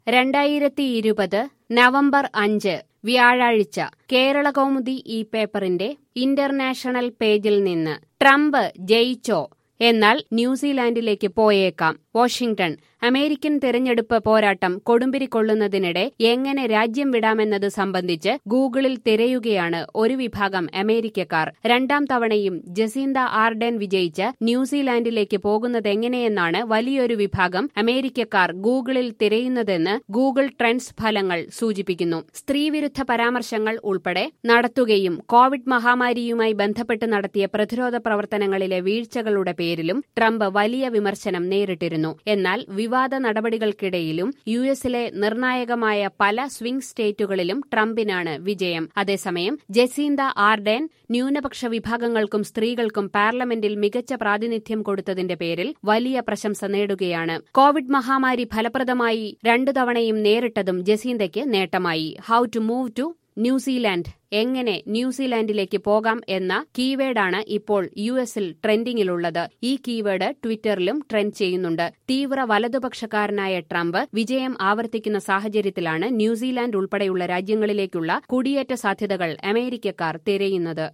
രണ്ടായിരത്തി ഇരുപത് നവംബർ അഞ്ച് വ്യാഴാഴ്ച കേരള കൗമുദി ഈ പേപ്പറിന്റെ ഇന്റർനാഷണൽ പേജിൽ നിന്ന് ട്രംപ് ജയിച്ചോ എന്നാൽ ന്യൂസിലാൻഡിലേക്ക് പോയേക്കാം വാഷിംഗ്ടൺ അമേരിക്കൻ തെരഞ്ഞെടുപ്പ് പോരാട്ടം കൊടുമ്പിരി കൊള്ളുന്നതിനിടെ എങ്ങനെ രാജ്യം വിടാമെന്നത് സംബന്ധിച്ച് ഗൂഗിളിൽ തിരയുകയാണ് ഒരു വിഭാഗം അമേരിക്കക്കാർ രണ്ടാം തവണയും ജസീന്ത ആർഡൻ വിജയിച്ച് ന്യൂസിലാൻഡിലേക്ക് പോകുന്നതെങ്ങനെയെന്നാണ് വലിയൊരു വിഭാഗം അമേരിക്കക്കാർ ഗൂഗിളിൽ തിരയുന്നതെന്ന് ഗൂഗിൾ ട്രെൻഡ്സ് ഫലങ്ങൾ സൂചിപ്പിക്കുന്നു സ്ത്രീവിരുദ്ധ പരാമർശങ്ങൾ ഉൾപ്പെടെ നടത്തുകയും കോവിഡ് മഹാമാരിയുമായി ബന്ധപ്പെട്ട് നടത്തിയ പ്രതിരോധ പ്രവർത്തനങ്ങളിലെ വീഴ്ചകളുടെ പേരിലും ട്രംപ് വലിയ വിമർശനം നേരിട്ടിരുന്നു എന്നാൽ വിവാദ നടപടികൾക്കിടയിലും യു എസിലെ നിർണായകമായ പല സ്വിംഗ് സ്റ്റേറ്റുകളിലും ട്രംപിനാണ് വിജയം അതേസമയം ജസീന്ത ആർഡൻ ന്യൂനപക്ഷ വിഭാഗങ്ങൾക്കും സ്ത്രീകൾക്കും പാർലമെന്റിൽ മികച്ച പ്രാതിനിധ്യം കൊടുത്തതിന്റെ പേരിൽ വലിയ പ്രശംസ നേടുകയാണ് കോവിഡ് മഹാമാരി ഫലപ്രദമായി രണ്ടു തവണയും നേരിട്ടതും ജസീന്തയ്ക്ക് നേട്ടമായി how to move to New Zealand എങ്ങനെ ന്യൂസിലാൻഡിലേക്ക് പോകാം എന്ന കീവേഡാണ് ഇപ്പോൾ യു എസിൽ ട്രെൻഡിങ്ങിലുള്ളത് ഈ കീവേഡ് ട്വിറ്ററിലും ട്രെൻഡ് ചെയ്യുന്നുണ്ട് തീവ്ര വലതുപക്ഷക്കാരനായ ട്രംപ് വിജയം ആവർത്തിക്കുന്ന സാഹചര്യത്തിലാണ് ന്യൂസിലാൻഡ് ഉൾപ്പെടെയുള്ള രാജ്യങ്ങളിലേക്കുള്ള കുടിയേറ്റ സാധ്യതകൾ അമേരിക്കക്കാർ തിരയുന്നത്